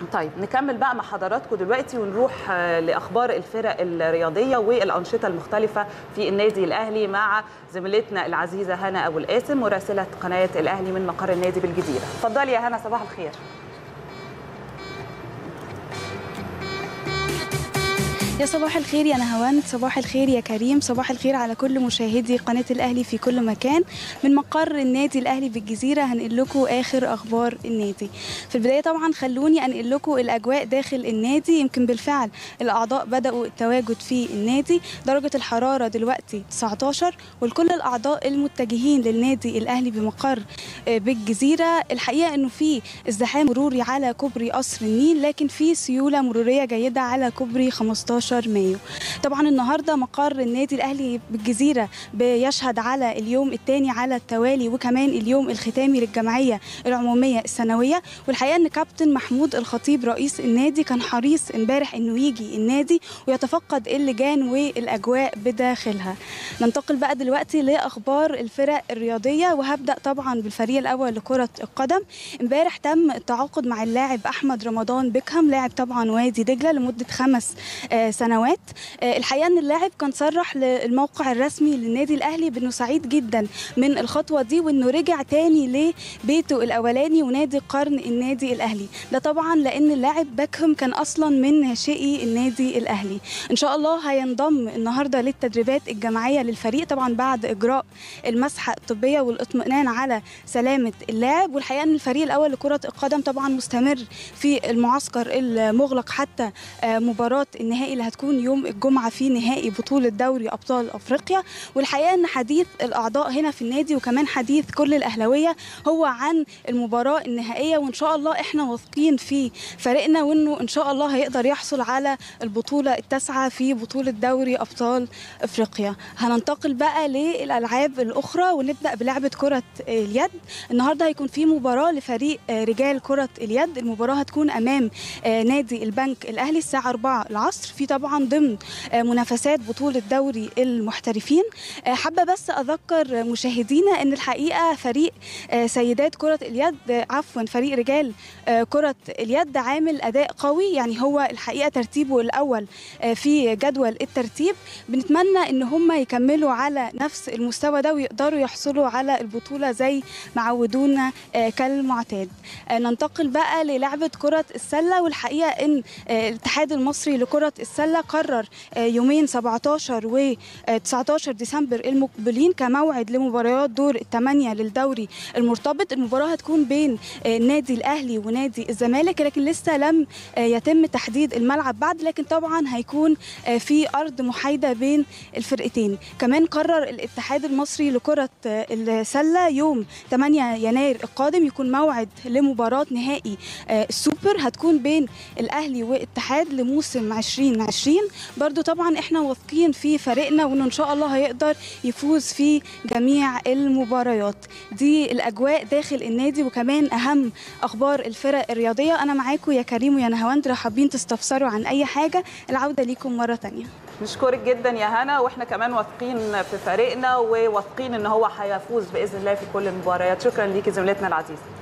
طيب نكمل بقى مع حضراتكم دلوقتي ونروح لاخبار الفرق الرياضيه والانشطه المختلفه في النادي الاهلي مع زميلتنا العزيزه هنا ابو القاسم مراسله قناه الاهلي من مقر النادي بالجزيره اتفضلي يا هنا صباح الخير يا صباح الخير يا نهاوند صباح الخير يا كريم صباح الخير على كل مشاهدي قناة الأهلي في كل مكان من مقر النادي الأهلي بالجزيرة هنقل لكم آخر أخبار النادي في البداية طبعا خلوني أنقل لكم الأجواء داخل النادي يمكن بالفعل الأعضاء بدأوا التواجد في النادي درجة الحرارة دلوقتي 19 ولكل الأعضاء المتجهين للنادي الأهلي بمقر بالجزيرة الحقيقة أنه في ازدحام مروري على كوبري قصر النيل لكن في سيولة مرورية جيدة على كوبري 15 مايو طبعا النهارده مقر النادي الاهلي بالجزيره بيشهد على اليوم الثاني على التوالي وكمان اليوم الختامي للجمعيه العموميه السنويه والحقيقه ان كابتن محمود الخطيب رئيس النادي كان حريص امبارح انه يجي النادي ويتفقد اللجان والاجواء بداخلها ننتقل بقى دلوقتي لاخبار الفرق الرياضيه وهبدا طبعا بالفريق الاول لكره القدم امبارح تم التعاقد مع اللاعب احمد رمضان بيكهام لاعب طبعا وادي دجله لمده خمس سنوات الحقيقه ان اللاعب كان صرح للموقع الرسمي للنادي الاهلي بانه سعيد جدا من الخطوه دي وانه رجع تاني لبيته الاولاني ونادي قرن النادي الاهلي ده طبعا لان اللاعب باكهم كان اصلا من ناشئي النادي الاهلي ان شاء الله هينضم النهارده للتدريبات الجماعيه للفريق طبعا بعد اجراء المسحه الطبيه والاطمئنان على سلامه اللاعب والحقيقه ان الفريق الاول لكره القدم طبعا مستمر في المعسكر المغلق حتى مباراه النهائي اللي هتكون يوم الجمعه في نهائي بطوله دوري ابطال افريقيا والحقيقه ان حديث الاعضاء هنا في النادي وكمان حديث كل الاهلاويه هو عن المباراه النهائيه وان شاء الله احنا واثقين في فريقنا وانه ان شاء الله هيقدر يحصل على البطوله التاسعه في بطوله دوري ابطال افريقيا هننتقل بقى للالعاب الاخرى ونبدا بلعبه كره اليد النهارده هيكون في مباراه لفريق رجال كره اليد المباراه هتكون امام نادي البنك الاهلي الساعه 4 العصر في طبعا ضمن منافسات بطولة دوري المحترفين حابة بس أذكر مشاهدينا أن الحقيقة فريق سيدات كرة اليد عفوا فريق رجال كرة اليد عامل أداء قوي يعني هو الحقيقة ترتيبه الأول في جدول الترتيب بنتمنى أن هم يكملوا على نفس المستوى ده ويقدروا يحصلوا على البطولة زي ما عودونا كالمعتاد ننتقل بقى للعبة كرة السلة والحقيقة أن الاتحاد المصري لكرة السلة قرر يومين 17 و 19 ديسمبر المقبلين كموعد لمباريات دور الثمانية للدوري المرتبط المباراة هتكون بين النادي الأهلي ونادي الزمالك لكن لسه لم يتم تحديد الملعب بعد لكن طبعا هيكون في أرض محايدة بين الفرقتين كمان قرر الاتحاد المصري لكرة السلة يوم 8 يناير القادم يكون موعد لمباراة نهائي السوبر هتكون بين الأهلي واتحاد لموسم 2020 برضو طبعا احنا واثقين في فريقنا وانه ان شاء الله هيقدر يفوز في جميع المباريات دي الاجواء داخل النادي وكمان اهم اخبار الفرق الرياضيه انا معاكم يا كريم ويا نهاوند لو حابين تستفسروا عن اي حاجه العوده ليكم مره ثانيه نشكرك جدا يا هنا واحنا كمان واثقين في فريقنا وواثقين ان هو هيفوز باذن الله في كل المباريات شكرا ليكي زميلتنا العزيزه